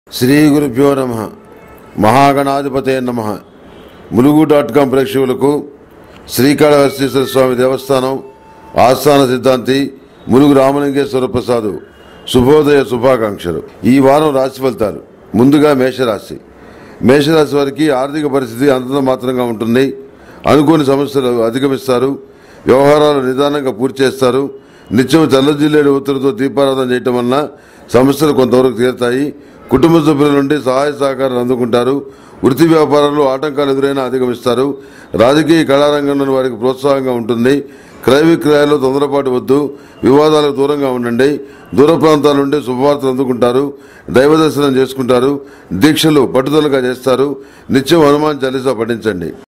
శ్రీ గురుభ్యో నమ మహాగణాధిపతే నమ ములుగు డాట్ కాం ప్రేక్షకులకు శ్రీకాళహస్తీశ్వర స్వామి దేవస్థానం ఆస్థాన సిద్ధాంతి ములుగు రామలింగేశ్వర ప్రసాద్ శుభోదయ శుభాకాంక్షలు ఈ వారం రాశి ఫలితాలు ముందుగా మేషరాశి మేషరాశి వారికి ఆర్థిక పరిస్థితి అంతంత మాత్రంగా ఉంటుంది అనుకోని సమస్యలు అధిగమిస్తారు వ్యవహారాలు నిదానంగా పూర్తి చేస్తారు నిత్యం తెల్లజిల్లేడు ఒత్తిడితో దీపారాధన చేయటం వలన సమస్యలు కొంతవరకు తీరుతాయి కుటుంబ సభ్యుల నుండి సహాయ సహకారాలు అందుకుంటారు వృత్తి వ్యాపారాల్లో ఆటంకాలు ఎదురైనా అధిగమిస్తారు రాజకీయ కళారంగంలోని వారికి ప్రోత్సాహంగా ఉంటుంది క్రయ విక్రయాల్లో తొందరపాటు వద్దు వివాదాలకు దూరంగా ఉండండి దూర ప్రాంతాల నుండి శుభవార్తలు అందుకుంటారు దైవ దర్శనం చేసుకుంటారు దీక్షలు పట్టుదలగా చేస్తారు నిత్యం హనుమాన్ చాలీసా పఠించండి